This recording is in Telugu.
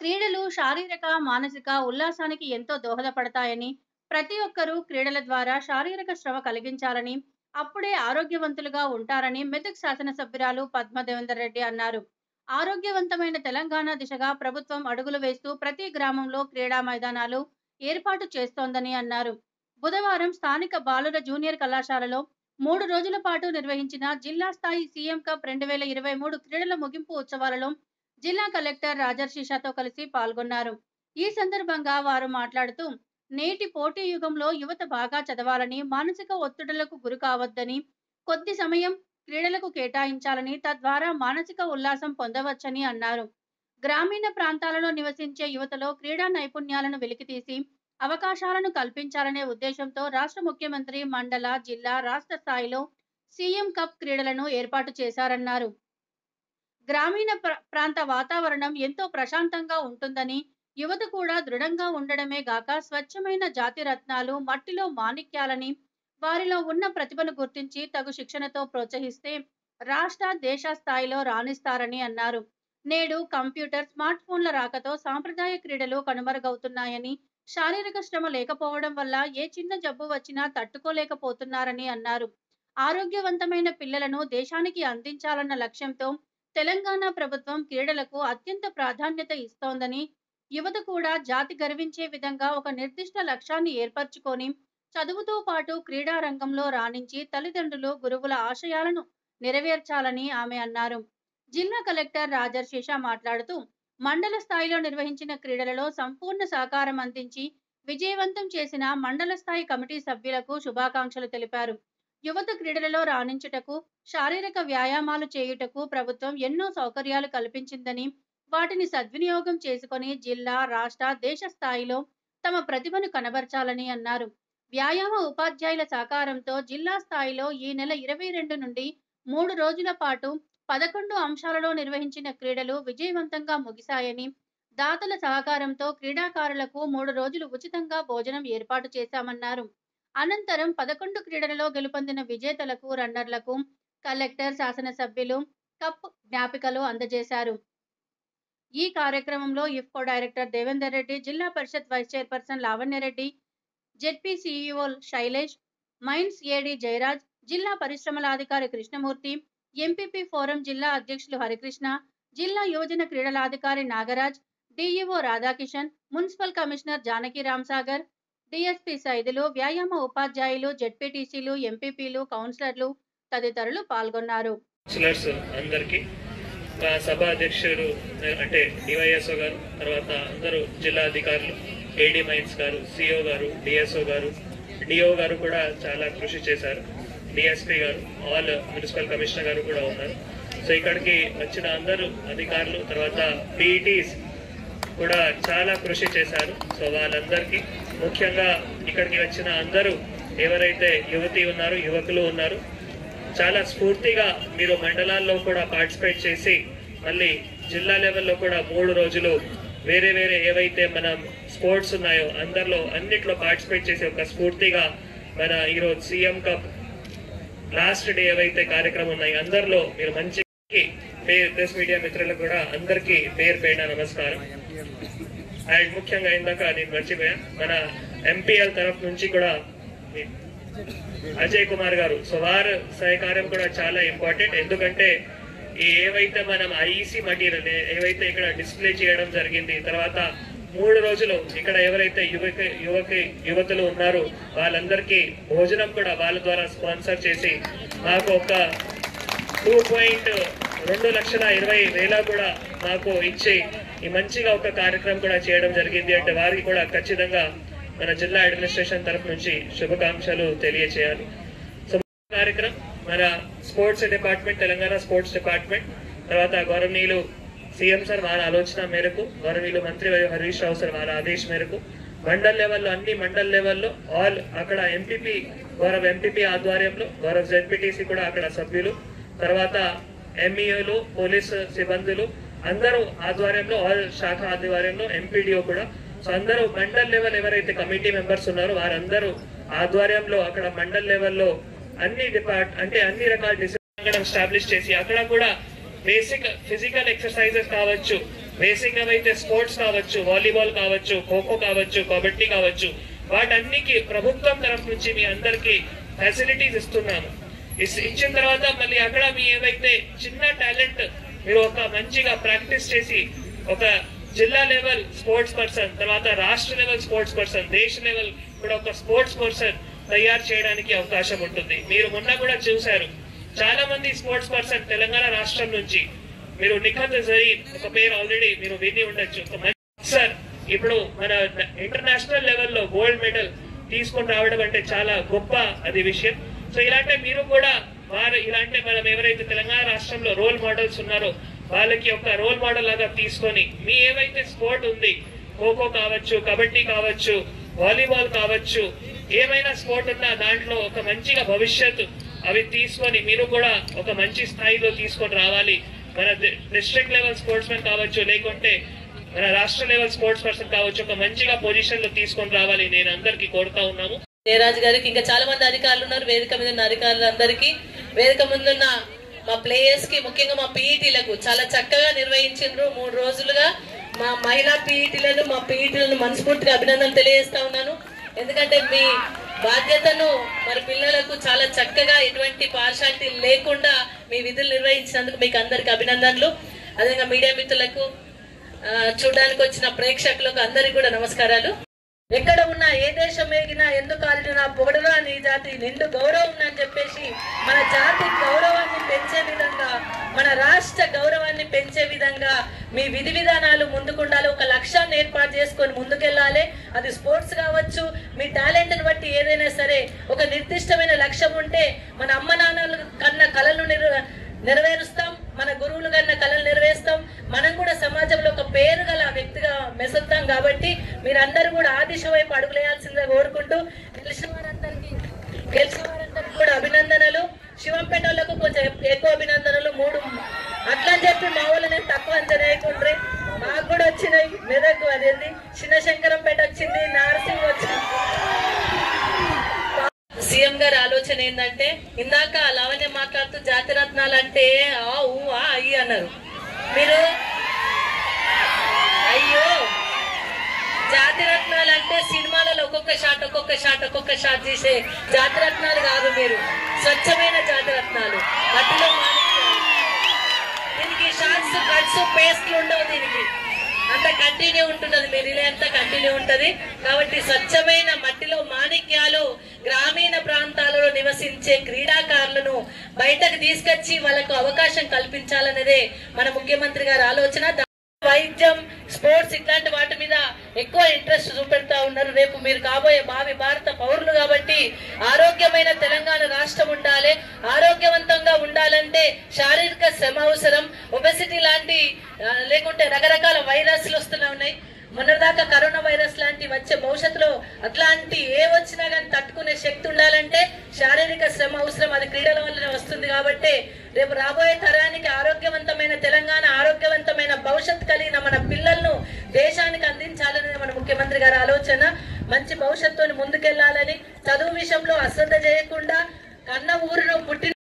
క్రీడలు శారీరక, మానసిక ఉల్లాసానికి ఎంతో దోహదపడతాయని, ప్రతి ఒక్కరూ క్రీడల ద్వారా శారీరక శ్రమ కలిగించాలని, అప్పుడే ఆరోగ్యవంతులుగా ఉంటారని మెదక్ శాసనసభ్యురాలు పద్మ దేవేందర్ రెడ్డి అన్నారు. ఆరోగ్యవంతమైన తెలంగాణ దిశగా ప్రభుత్వం అడుగులు వేస్తూ ప్రతి గ్రామంలో క్రీడా మైదానాలు ఏర్పాటు చేస్తోందని అన్నారు. బుధవారం స్థానిక బాలుర జూనియర్ కళాశాలలో మూడు రోజుల పాటు నిర్వహించిన జిల్లా స్థాయి సీఎం కప్ రెండు వేల ఇరవై మూడు క్రీడల ముగింపు ఉత్సవాలలో జిల్లా కలెక్టర్ రాజర్షిషాతో కలిసి పాల్గొన్నారు. ఈ సందర్భంగా వారు మాట్లాడుతూ నేటి పోటీ యుగంలో యువత బాగా చదవాలని, మానసిక ఒత్తిడులకు గురి కావద్దని, కొద్ది సమయం క్రీడలకు కేటాయించాలని, తద్వారా మానసిక ఉల్లాసం పొందవచ్చని అన్నారు. గ్రామీణ ప్రాంతాలలో నివసించే యువతలో క్రీడా నైపుణ్యాలను వెలికితీసి అవకాశాలను కల్పించాలనే ఉద్దేశంతో రాష్ట్ర ముఖ్యమంత్రి మండల, జిల్లా, రాష్ట్ర స్థాయిలో సీఎం కప్ క్రీడలను ఏర్పాటు చేశారన్నారు. గ్రామీణ ప్ర ప్రాంత వాతావరణం ఎంతో ప్రశాంతంగా ఉంటుందని, యువత కూడా దృఢంగా ఉండడమే గాక స్వచ్ఛమైన జాతి రత్నాలు, మట్టిలో మాణిక్యాలని, వారిలో ఉన్న ప్రతిభను గుర్తించి తగు శిక్షణతో ప్రోత్సహిస్తే రాష్ట్ర, దేశ స్థాయిలో రాణిస్తారని అన్నారు. నేడు కంప్యూటర్, స్మార్ట్ ఫోన్ల రాకతో సాంప్రదాయ క్రీడలు కనుమరుగవుతున్నాయని, శారీరక శ్రమ లేకపోవడం వల్ల ఏ చిన్న జబ్బు వచ్చినా తట్టుకోలేకపోతున్నారని అన్నారు. ఆరోగ్యవంతమైన పిల్లలను దేశానికి అందించాలన్న లక్ష్యంతో తెలంగాణ ప్రభుత్వం క్రీడలకు అత్యంత ప్రాధాన్యత ఇస్తోందని, యువత కూడా జాతి గర్వించే విధంగా ఒక నిర్దిష్ట లక్ష్యాన్ని ఏర్పరచుకొని చదువుతో పాటు క్రీడా రంగంలో రాణించి తల్లిదండ్రులు, గురువుల ఆశయాలను నెరవేర్చాలని ఆమె అన్నారు. జిల్లా కలెక్టర్ రాజర్షిష మాట్లాడుతూ మండల స్థాయిలో నిర్వహించిన క్రీడలలో సంపూర్ణ సహకారం అందించి విజయవంతం చేసిన మండల స్థాయి కమిటీ సభ్యులకు శుభాకాంక్షలు తెలిపారు. యువత క్రీడలలో రాణించుటకు, శారీరక వ్యాయామాలు చేయుటకు ప్రభుత్వం ఎన్నో సౌకర్యాలు కల్పించిందని, వాటిని సద్వినియోగం చేసుకొని జిల్లా, రాష్ట్ర, దేశ స్థాయిలో తమ ప్రతిభను కనబర్చాలని అన్నారు. వ్యాయామ ఉపాధ్యాయుల సహకారంతో జిల్లా స్థాయిలో ఈ నెల ఇరవై రెండు నుండి మూడు రోజుల పాటు పదకొండు అంశాలలో నిర్వహించిన క్రీడలు విజయవంతంగా ముగిశాయని, దాతల సహకారంతో క్రీడాకారులకు మూడు రోజులు ఉచితంగా భోజనం ఏర్పాటు చేశామన్నారు. అనంతరం పదకొండు క్రీడలలో గెలుపొందిన విజేతలకు, రన్నర్లకు కలెక్టర్, శాసనసభ్యులు కప్ జ్ఞాపికలు అందజేశారు. ఈ కార్యక్రమంలో IFFCO director Devender Reddy, Zilla Parishad vice chairperson Lavanya Reddy, ZP CEO Shailesh, mines AD Jayaraj, జిల్లా పరిశ్రమల అధికారి కృష్ణమూర్తి, ఎంపీపీ ఫోరం జిల్లా అధ్యక్షులు హరికృష్ణ, జిల్లా యువజన క్రీడల అధికారి Nagaraj, DEO Radhakishan, municipal commissioner Janaki Ramsagar, DSP Saidulu, వ్యాయామ ఉపాధ్యాయులు, జెడ్పీటీసీలు, ఎంపీపీలు, కౌన్సిలర్లు తదితరులు పాల్గొన్నారు. కౌన్సిలర్స్ అందరికీ మా సభ అధ్యక్షుడు అంటే డివైఎస్ఓ గారు తర్వాత అందరూ జిల్లా అధికారులు ఏడీ మైన్స్ గారు సిఓ గారు డిఎస్ఓ గారు డిఓ గారు కూడా చాలా కృషి చేశారు డిఎస్పీ గారు ఆల్ మున్సిపల్ కమిషనర్ గారు కూడా ఉన్నారు సో ఇక్కడికి వచ్చిన అందరూ అధికారులు తర్వాత పీఈటీస్ కూడా చాలా కృషి చేశారు సో వాళ్ళందరికీ ముఖ్యంగా ఇక్కడికి వచ్చిన అందరూ ఎవరైతే యువతి ఉన్నారు యువకులు ఉన్నారు చాలా స్ఫూర్తిగా మీరు మండలాల్లో కూడా పార్టిసిపేట్ చేసి మళ్ళీ జిల్లా లెవెల్లో కూడా మూడు రోజులు వేరే వేరే ఏవైతే మన స్పోర్ట్స్ ఉన్నాయో అందరిలో అన్నిట్లో పార్టిసిపేట్ చేసి ఒక స్ఫూర్తిగా మన ఈరోజు సీఎం కప్ లాస్ట్ డే ఏవైతే కార్యక్రమం ఉన్నాయి అందరిలో మీరు మంచి ప్రెస్ మీడియా మిత్రులకు కూడా అందరికీ పేరు పేరున నమస్కారం అండ్ ముఖ్యంగా ఇందాక నేను మర్చిపోయా మన ఎంపీఎల్ తరఫు నుంచి కూడా అజయ్ కుమార్ గారు సో వారి సహకారం కూడా చాలా ఇంపార్టెంట్ ఎందుకంటే ఈ ఏవైతే మనం ఐఈసీ మటీరియల్ ఏవైతే ఇక్కడ డిస్ప్లే చేయడం జరిగింది తర్వాత మూడు రోజులు ఇక్కడ ఎవరైతే యువక యువక యువతులు ఉన్నారో వాళ్ళందరికీ భోజనం కూడా వాళ్ళ ద్వారా స్పాన్సర్ చేసి మాకు ఒక టూ పాయింట్ రెండు లక్షల ఇరవై వేల కూడా మాకు ఇచ్చి ఈ మంచిగా ఒక కార్యక్రమం కూడా చేయడం జరిగింది అంటే వారికి కూడా ఖచ్చితంగా మన జిల్లా అడ్మినిస్ట్రేషన్ తరఫు నుంచి శుభాకాంక్షలు తెలియచేయాలి సో కార్యక్రమం మన sports department Telangana sports department తర్వాత గౌరవనీయులు సీఎం సార్ వాళ్ళ ఆలోచన మేరకు గౌరవనీయులు మంత్రి హరీష్ రావు సార్ వాళ్ళ ఆదేశం మేరకు మండల్ లెవెల్లో అన్ని మండల్ లెవెల్లో ఆల్ అక్కడ ఎంపీపీ గౌరవ ఎంపీపీ ఆధ్వర్యంలో గౌరవ జెడ్పీటీసీ కూడా అక్కడ సభ్యులు తర్వాత ఎంఈఓలు పోలీస్ సిబ్బందులు అందరూ ఆధ్వర్యంలో ఆల్ శాఖ ఆధ్వర్యంలో ఎంపీడీఓ కూడా సో అందరూ మండల్ లెవెల్ ఎవరైతే కమిటీ మెంబర్స్ ఉన్నారో వారందరూ ఆధ్వర్యంలో అక్కడ మండల్ లెవెల్లో అన్ని డిపార్ట్ అంటే అన్ని రకాల డిసిప్లిన్ స్టాబ్లిష్ చేసి అక్కడ కూడా బేసిక్ ఫిజికల్ ఎక్సర్సైజెస్ కావచ్చు బేసిక్ ఏవైతే స్పోర్ట్స్ కావచ్చు వాలీబాల్ కావచ్చు ఖోఖో కావచ్చు కబడ్డీ కావచ్చు వాటన్నికి ప్రభుత్వం తరఫు నుంచి మీ అందరికి ఫెసిలిటీస్ ఇస్తున్నాము ఇస్- ఇచ్చిన తర్వాత మళ్ళీ అక్కడ మీ ఏవైతే చిన్న టాలెంట్ మీరు ఒక మంచిగా ప్రాక్టీస్ చేసి ఒక జిల్లా లెవెల్ స్పోర్ట్స్ పర్సన్ తర్వాత రాష్ట్ర లెవెల్ స్పోర్ట్స్ పర్సన్ దేశ లెవెల్ కూడా ఒక స్పోర్ట్స్ పర్సన్ తయారు చేయడానికి అవకాశం ఉంటుంది మీరు మొన్న కూడా చూశారు చాలా మంది స్పోర్ట్స్ పర్సన్ తెలంగాణ రాష్ట్రం నుంచి మీరు నిఖత్ జరీ ఒక పేరు ఆల్రెడీ మీరు విని ఉండొచ్చు ఒక మంచి సార్ ఇప్పుడు మన ఇంటర్నేషనల్ లెవెల్లో గోల్డ్ మెడల్ తీసుకొని రావడం అంటే చాలా గొప్ప అది విషయం సో ఇలాంటి మీరు కూడా వారు ఇలాంటి మనం ఎవరైతే తెలంగాణ రాష్ట్రంలో రోల్ మోడల్స్ ఉన్నారో వాళ్ళకి ఒక రోల్ మోడల్ లాగా తీసుకొని మీ ఏవైతే స్పోర్ట్ ఉంది ఖోఖో కావచ్చు కబడ్డీ కావచ్చు వాలీబాల్ కావచ్చు ఏమైనా స్పోర్ట్ ఉన్నా దాంట్లో ఒక మంచిగా భవిష్యత్తు అవి తీసుకొని మీరు కూడా ఒక మంచి స్థాయిలో తీసుకొని రావాలి మన డిస్ట్రిక్ట్ లెవెల్ స్పోర్ట్స్ మెన్ కావచ్చు లేకుంటే మన రాష్ట్ర లెవెల్ స్పోర్ట్స్ పర్సన్ కావచ్చు ఒక మంచిగా పొజిషన్ లో తీసుకొని రావాలి నేను అందరికి కోరుతా ఉన్నాము జయరాజ్ గారికి ఇంకా చాలా మంది అధికారులు ఉన్నారు వేదిక మీద ఉన్న అధికారులందరికీ వేదిక ముందున్న మా ప్లేయర్స్ కి ముఖ్యంగా మా పీఈటీలకు చాలా చక్కగా నిర్వహించిండ్రు మూడు రోజులుగా మా మహిళా పీఈటీలను మా పీఈటీలను మనస్ఫూర్తిగా అభినందనలు తెలియజేస్తా ఉన్నాను ఎందుకంటే మీ బాధ్యతను మరి పిల్లలకు చాలా చక్కగా ఎటువంటి పార్షాలిటీ లేకుండా మీ విధులు నిర్వహించినందుకు మీకు అందరికి అభినందనలు అదేవిధంగా మీడియా మిత్రులకు ఆ, చూడడానికి వచ్చిన ప్రేక్షకులకు అందరికి కూడా నమస్కారాలు ఎక్కడ ఉన్నా ఏ దేశం ఏగినా ఎందుకు ఆడినా పొగడరా నీ జాతి నిండు గౌరవం అని చెప్పేసి మన జాతి గౌరవాన్ని పెంచే విధంగా మన రాష్ట్ర గౌరవాన్ని పెంచే విధంగా మీ విధి విధానాలు ముందుకుండాలి ఒక లక్ష్యాన్ని ఏర్పాటు చేసుకొని ముందుకెళ్ళాలి అది స్పోర్ట్స్ కావచ్చు మీ టాలెంట్ని బట్టి ఏదైనా సరే ఒక నిర్దిష్టమైన లక్ష్యం ఉంటే మన అమ్మ నాన్నలు కన్న కళలు నెరవే నెరవేరుస్తాం మన గురువులు కన్నా కళలు నెరవేరుస్తాం మనం కూడా సమాజంలో ఒక పేరు గల వ్యక్తిగా మెసులుతాం కాబట్టి మీరందరూ కూడా ఆ దిశ వైపు అడుగులేయాల్సిందిగా కోరుకుంటూ గెలిచిన వారందరికీ గెలిచిన వారందరికీ కూడా అభినందనలు శివంపేట వాళ్ళకు కొంచెం ఎక్కువ అభినందనలు మూడు అట్లా అని చెప్పి మా వాళ్ళని తక్కువ అంచనా వేయకుండ్రి మాకు కూడా వచ్చినాయి మెదక్ అదేంది చిన్న శంకరంపేట వచ్చింది నారసింగ్ వచ్చింది సీఎం గారి ఆలోచన ఏంటంటే ఇందాక లావణ్య మాట్లాడుతూ జాతి రత్నాలు అంటే ఆ ఊ ఆ అయ్యి అన్నారు మీరు అయ్యో జాతి రత్నాలు అంటే సినిమాలలో ఒక్కొక్క షాట్ ఒక్కొక్క షాట్ ఒక్కొక్క షాట్ తీసే జాతి రత్నాలు కాదు మీరు స్వచ్ఛమైన జాతి రత్నాలు మట్టిలో మాణిక్యాలు. దీనికి షార్ట్స్ కట్స్ పేస్ట్లు ఉండవు దీనికి అంత కంటిన్యూ ఉంటున్నది మీ రిలే అంతా కంటిన్యూ ఉంటది కాబట్టి స్వచ్ఛమైన మట్టిలో మాణిక్యాలు గ్రామీణ ప్రాంతాలలో నివసించే క్రీడాకారులను బయటకు తీసుకొచ్చి వాళ్ళకు అవకాశం కల్పించాలనేదే మన ముఖ్యమంత్రి గారి ఆలోచన దా- వైద్యం స్పోర్ట్స్ ఇట్లాంటి వాటి మీద ఎక్కువ ఇంట్రెస్ట్ చూపెడతా ఉన్నారు రేపు మీరు కాబోయే భావి భారత పౌరులు కాబట్టి ఆరోగ్యమైన తెలంగాణ రాష్ట్రం ఉండాలి ఆరోగ్యవంతంగా ఉండాలంటే శారీరక శ్రమ అవసరం ఒబెసిటీ లాంటి ఆ, లేకుంటే రకరకాల వైరస్లు వస్తూనే ఉన్నాయి మొన్నటిదాకా కరోనా వైరస్ లాంటి వచ్చే భవిష్యత్తులో అట్లాంటి ఏ వచ్చినా కానీ తట్టుకునే శక్తి ఉండాలంటే శారీరక శ్రమ అవసరం అది క్రీడల వల్లనే వస్తుంది కాబట్టి రేపు రాబోయే తరానికి ఆరోగ్యవంతమైన తెలంగాణ ఆరోగ్యవంతమైన భవిష్యత్తు కలిగిన మన పిల్లలను దేశానికి అందించాలనేది మన ముఖ్యమంత్రి గారి ఆలోచన మంచి భవిష్యత్తుని ముందుకెళ్లాలని చదువు విషయంలో అశ్రద్ధ చేయకుండా కన్న ఊరిలో పుట్టిన